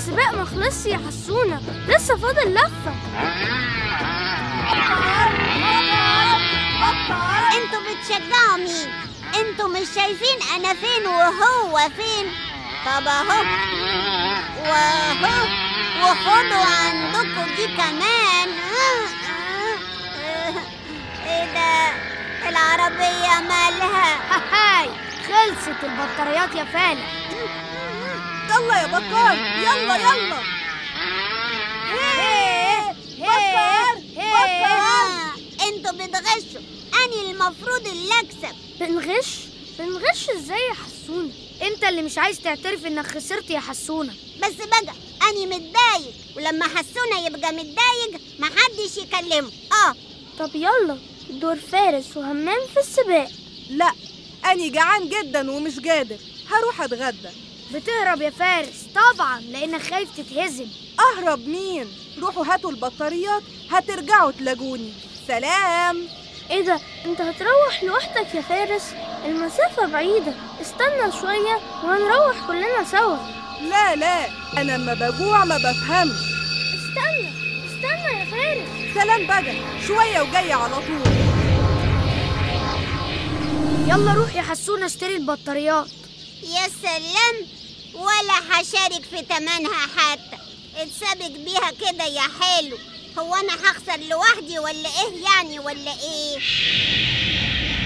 السباق ما خلصش يا حسونة لسه فاضل لفة انتوا بتشجعوا مين انتوا مش شايفين انا فين وهو فين طب اهو واهو وخدوا عندكم دي كمان ايه ده العربية مالها هاي خلصت البطاريات يا فالح يلا يا بكار يلا يلا بكار بكار آه، انتوا بتغشوا اني المفروض اللي اكسب بنغش بنغش ازاي يا حسونة انت اللي مش عايز تعترف انك خسرت يا حسونة بس بقى اني متضايق ولما حسونا يبقى متضايق محدش يكلمه اه طب يلا دور فارس وهمام في السباق لا أنا جعان جدا ومش قادر هروح أتغدى بتهرب يا فارس طبعا لانك خايف تتهزم أهرب مين؟ روحوا هاتوا البطاريات هترجعوا تلاقوني سلام ايه ده انت هتروح لوحدك يا فارس المسافة بعيدة استنى شوية وهنروح كلنا سوا لا لا أنا أما بجوع ما بفهمش استنى استنى يا فارس سلام بقى شوية وجاية على طول يلا روح يا حسونة اشتري البطاريات يا سلام ولا هشارك في تمنها حتى اتسابق بيها كده يا حلو هو انا هخسر لوحدي ولا ايه يعني ولا ايه